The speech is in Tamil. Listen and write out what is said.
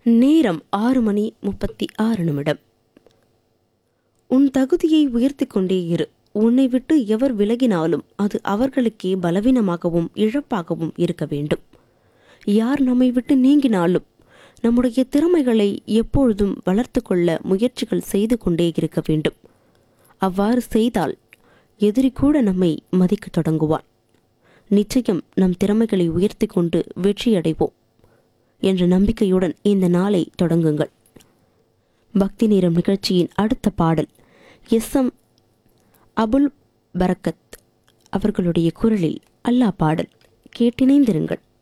நேரம் ஆறு மணி முப்பத்தி ஆறு நிமிடம் உன் தகுதியை உயர்த்தி கொண்டே இரு உன்னை விட்டு எவர் விலகினாலும் அது அவர்களுக்கே பலவீனமாகவும் இழப்பாகவும் இருக்க வேண்டும் யார் நம்மை விட்டு நீங்கினாலும் நம்முடைய திறமைகளை எப்பொழுதும் வளர்த்து கொள்ள முயற்சிகள் செய்து கொண்டே இருக்க வேண்டும் அவ்வாறு செய்தால் எதிரி கூட நம்மை மதிக்கத் தொடங்குவான் நிச்சயம் நம் திறமைகளை உயர்த்தி கொண்டு வெற்றியடைவோம் என்ற நம்பிக்கையுடன் இந்த நாளை தொடங்குங்கள் பக்தி நேரம் நிகழ்ச்சியின் அடுத்த பாடல் எஸ் எம் அபுல் பரக்கத் அவர்களுடைய குரலில் அல்லாஹ் பாடல் கேட்டிணைந்திருங்கள்